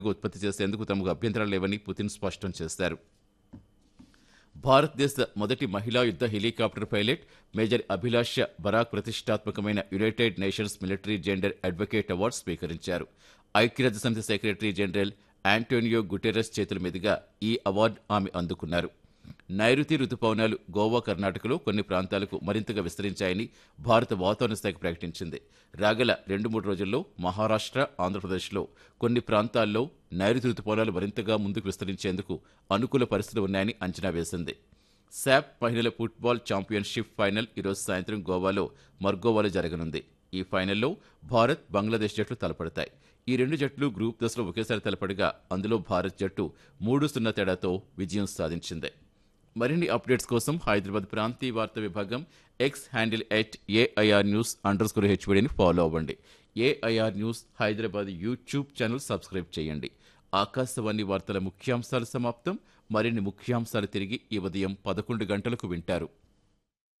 ఉత్పత్తి చేసేందుకు తమకు అభ్యంతరాలు లేవని పుతిన్ స్పష్టం చేశారు భారతదేశ మొదటి మహిళా యుద్ధ helicopter pilot major Abhilasha Barak ప్రతిష్టాత్మకమైన United Nations military gender advocate award స్వీకరించారు ఐక్యరాజ్య సమితి సెక్రటరీ జనరల్ యాంటోనియో గుటెరస్ చేతుల మీదుగా ఈ అవార్డు ఆమె అందుకున్నారు నైరుతి రుతుపవనాలు గోవా కర్ణాటకలో కొన్ని ప్రాంతాలకు మరింతగా విస్తరించాయని భారత వాతావరణ శాఖ ప్రకటించింది రాగల రెండు మూడు రోజుల్లో మహారాష్ట్ర ఆంధ్రప్రదేశ్లో కొన్ని ప్రాంతాల్లో నైరుతి రుతుపవనాలు మరింతగా ముందుకు విస్తరించేందుకు అనుకూల పరిస్థితులు ఉన్నాయని అంచనా వేసింది శాప్ మహిళల ఫుట్బాల్ ఛాంపియన్షిప్ ఫైనల్ ఈరోజు సాయంత్రం గోవాలో మర్గోవాలో జరగనుంది ఈ ఫైనల్లో భారత్ బంగ్లాదేశ్ జట్లు తలపడతాయి ఈ రెండు జట్లు గ్రూప్ దశలో ఒకేసారి తలపడగా అందులో భారత్ జట్టు మూడు సున్నా తేడాతో విజయం సాధించింది మరిన్ని అప్డేట్స్ కోసం హైదరాబాద్ ప్రాంతీయ వార్తా విభాగం X handle at AIR news underscore హెచ్వడిని ఫాలో అవ్వండి AIR news Hyderabad YouTube channel subscribe చేయండి ఆకాశవాణి వార్తల ముఖ్యాంశాలు సమాప్తం మరిన్ని ముఖ్యాంశాలు తిరిగి ఈ ఉదయం పదకొండు గంటలకు వింటారు